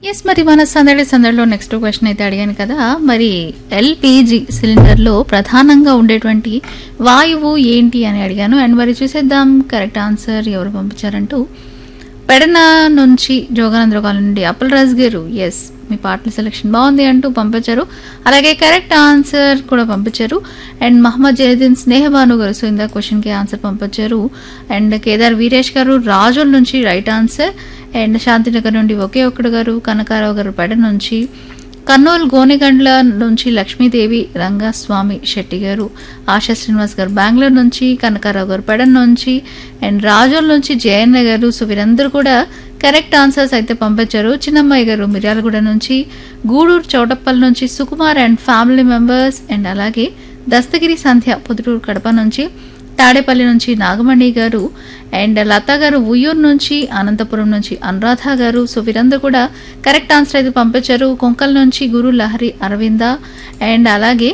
yes మరి మన సందడి సందడిలో నెక్స్ట్ క్వశ్చన్ అయితే అడిగాను కదా మరి ఎల్పిజి సిలిండర్లో ప్రధానంగా ఉండేటువంటి వాయువు ఏంటి అని అడిగాను అండ్ మరి చూసేద్దాం కరెక్ట్ ఆన్సర్ ఎవరు పంపించారంటూ పెడన నుంచి జోగానంద్ర కాలనీ నుండి అప్పల్ రాజ్ గారు ఎస్ మీ పాటల సెలెక్షన్ బాగుంది అంటూ పంపించారు అలాగే కరెక్ట్ ఆన్సర్ కూడా పంపించారు అండ్ మహమ్మద్ జయదీన్ స్నేహబాను గారు సో ఇందా క్వశ్చన్కి ఆన్సర్ పంపించారు అండ్ కేదార్ వీరేష్ గారు రాజుల నుంచి రైట్ ఆన్సర్ అండ్ శాంతినగర్ నుండి ఒకే ఒక్కడు గారు కనకారావు గారు పెడ నుంచి కర్నూలు గోనెగండ్ల నుంచి లక్ష్మీదేవి రంగస్వామి శెట్టి గారు ఆశా శ్రీనివాస్ గారు బెంగళూరు నుంచి కనకారావు గారు పెడన్ నుంచి అండ్ రాజోల్ నుంచి జయన్న గారు సో వీరందరూ కూడా కరెక్ట్ ఆన్సర్స్ అయితే పంపించారు చిన్నమ్మాయి గారు మిర్యాలగూడ నుంచి గూడూరు చౌటప్పల్ నుంచి Sukumar and family members and అలాగే దస్తగిరి సంధ్య పొదుటూరు కడప నుంచి తాడేపల్లి నుంచి నాగమణి గారు అండ్ లత గారు ఉయ్యూరు నుంచి అనంతపురం నుంచి అనురాధ గారు సో వీరందరూ కూడా కరెక్ట్ ఆన్సర్ అయితే పంపించారు కొంకల్ నుంచి గురు లహరి అరవింద అండ్ అలాగే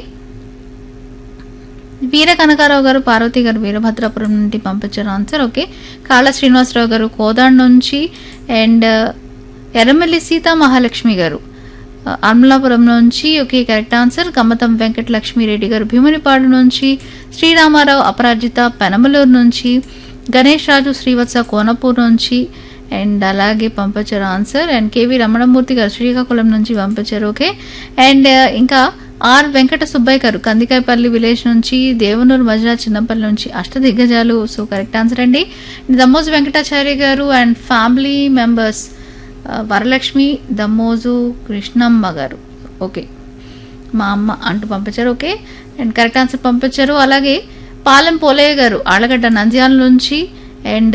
వీర కనకారావు గారు పార్వతి గారు వీరభద్రాపురం నుండి పంపించారు ఆన్సర్ ఓకే కాళ్ళ శ్రీనివాసరావు గారు కోదాడ్ నుంచి అండ్ ఎర్రమల్లి సీతా మహాలక్ష్మి గారు అమలాపురం నుంచి ఓకే కరెక్ట్ ఆన్సర్ కమ్మతం వెంకట లక్ష్మీరెడ్డి గారు భీమునిపాడు నుంచి శ్రీరామారావు అపరాజిత పెనమలూరు నుంచి గణేష్ రాజు శ్రీవత్స కోనపూర్ నుంచి అండ్ అలాగే పంపించారు ఆన్సర్ అండ్ కేవీ రమణమూర్తి గారు శ్రీకాకుళం నుంచి పంపించారు ఓకే అండ్ ఇంకా ఆర్ వెంకట సుబ్బయ్య గారు కందికాయపల్లి విలేజ్ నుంచి దేవనూరు మజరా చిన్నపల్లి నుంచి అష్టదిగ్గజాలు సో కరెక్ట్ ఆన్సర్ అండి దమ్మోజు వెంకటాచార్య గారు అండ్ ఫ్యామిలీ మెంబర్స్ ఆ, వరలక్ష్మి దమ్మోజు కృష్ణమ్మ గారు ఓకే మా అమ్మ అంటూ పంపించారు ఓకే అండ్ కరెక్ట్ ఆన్సర్ పంపించారు అలాగే పాలెం పోలయ్య గారు ఆళ్ళగడ్డ నంద్యాల నుంచి అండ్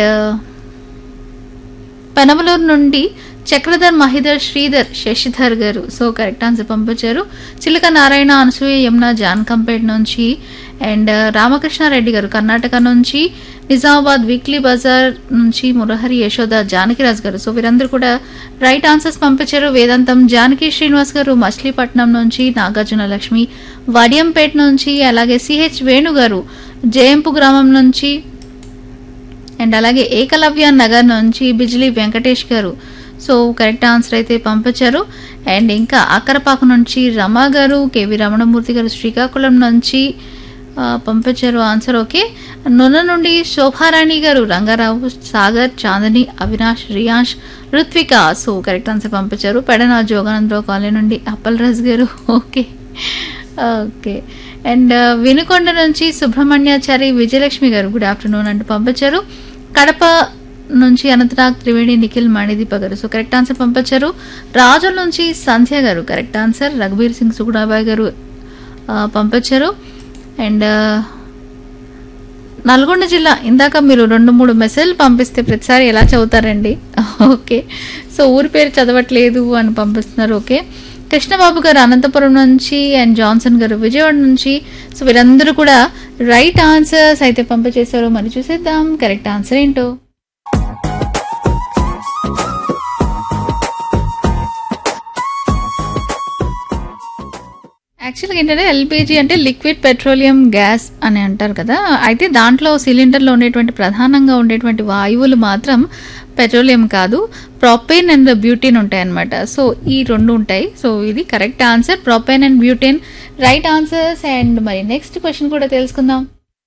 పెనమలూరు నుండి చక్రధర్ మహిధర్ శ్రీధర్ శశిధర్ గారు సో కరెక్ట్ ఆన్సర్ పంపించారు చిలక నారాయణ అనసూయ యమున జాన్కంపేట్ నుంచి అండ్ రామకృష్ణారెడ్డి గారు కర్ణాటక నుంచి నిజామాబాద్ వీక్లీ బజార్ నుంచి మురహరి యశోద జానకిరాజ్ గారు సో వీరందరూ కూడా రైట్ ఆన్సర్స్ పంపించారు వేదాంతం జానకి శ్రీనివాస్ గారు మచిలీపట్నం నుంచి నాగార్జున లక్ష్మి వడియంపేట నుంచి అలాగే సిహెచ్ వేణు గారు జయంపు గ్రామం నుంచి అండ్ అలాగే ఏకలవ్య నగర్ నుంచి బిజ్లీ వెంకటేష్ గారు సో కరెక్ట్ ఆన్సర్ అయితే పంపించారు అండ్ ఇంకా అక్కరపాకు నుంచి రమా గారు కేవి రమణమూర్తి గారు శ్రీకాకుళం నుంచి ఆ, పంపించారు ఆన్సర్ ఓకే నున్న నుండి Shobharani garu Rangarao Sagar Chandini Avinash Riyash Rutvika so correct answer పంపించారు పెడన జోగానందరావు కాలనీ నుండి అప్పల్ రాజ్ గారు ఓకే ఓకే అండ్ వినుకొండ నుంచి సుబ్రహ్మణ్యాచారి విజయలక్ష్మి గారు గుడ్ ఆఫ్టర్నూన్ అంటూ పంపించారు కడప నుంచి అనంతనాగ్ త్రివేణి నిఖిల్ మణిదీప గారు సో కరెక్ట్ ఆన్సర్ పంపించారు రాజుల నుంచి సంధ్య గారు కరెక్ట్ ఆన్సర్ రఘుబీర్ సింగ్ సుగుణాబాయ్ గారు ఆ, పంపించారు అండ్ నల్గొండ జిల్లా ఇందాక మీరు రెండు మూడు మెసేజ్లు పంపిస్తే ప్రతిసారి ఎలా చదువుతారండి ఓకే సో ఊరి పేరు చదవట్లేదు అని పంపిస్తున్నారు ఓకే కృష్ణబాబు గారు అనంతపురం నుంచి అండ్ జాన్సన్ గారు విజయవాడ నుంచి సో వీరందరూ కూడా రైట్ ఆన్సర్స్ అయితే పంపించేశారు మరి చూసేద్దాం కరెక్ట్ ఆన్సర్ ఏంటో యాక్చువల్గా ఏంటంటే ఎల్పిజి అంటే లిక్విడ్ పెట్రోలియం గ్యాస్ అని అంటారు కదా అయితే దాంట్లో సిలిండర్లో ఉండేటువంటి ప్రధానంగా ఉండేటువంటి వాయువులు మాత్రం పెట్రోలియం కాదు ప్రొపేన్ అండ్ బ్యూటేన్ ఉంటాయి అన్నమాట సో ఈ రెండు ఉంటాయి సో ఇది correct answer propane and butane right answers and మరి నెక్స్ట్ క్వశ్చన్ కూడా తెలుసుకుందాం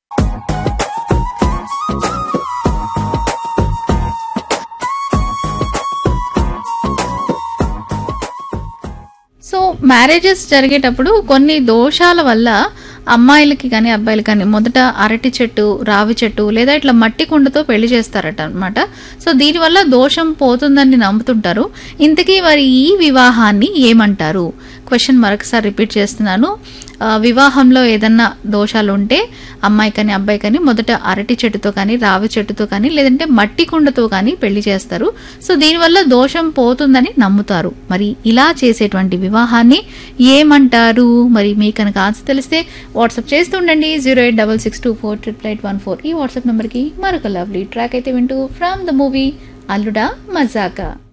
సో మ్యారేజెస్ జరిగేటప్పుడు కొన్ని దోషాల వల్ల అమ్మాయిలకి కానీ అబ్బాయిలకి కానీ మొదట అరటి చెట్టు రావి చెట్టు లేదా ఇట్లా మట్టి కుండతో పెళ్లి చేస్తారట అనమాట సో దీనివల్ల దోషం పోతుందని నమ్ముతుంటారు ఇంతకీ మరి ఈ వివాహాన్ని ఏమంటారు క్వశ్చన్ మరొకసారి రిపీట్ చేస్తున్నాను ఆ, వివాహంలో ఏదన్నా దోషాలు ఉంటే అమ్మాయి కానీ అబ్బాయి కానీ మొదట అరటి చెట్టుతో కానీ రావి చెట్టుతో కానీ లేదంటే మట్టి కుండతో కానీ పెళ్లి చేస్తారు సో దీనివల్ల దోషం పోతుందని నమ్ముతారు మరి ఇలా చేసేటువంటి వివాహాన్ని ఏమంటారు మరి మీకు కనుక ఆన్సర్ తెలిస్తే వాట్సాప్ చేస్తుండండి zero eight double six two four triple eight one four ఈ వాట్సాప్ నెంబర్కి మరొక లవ్లీ ట్రాక్ అయితే వింటూ ఫ్రమ్ ద మూవీ అల్లుడా మజాకా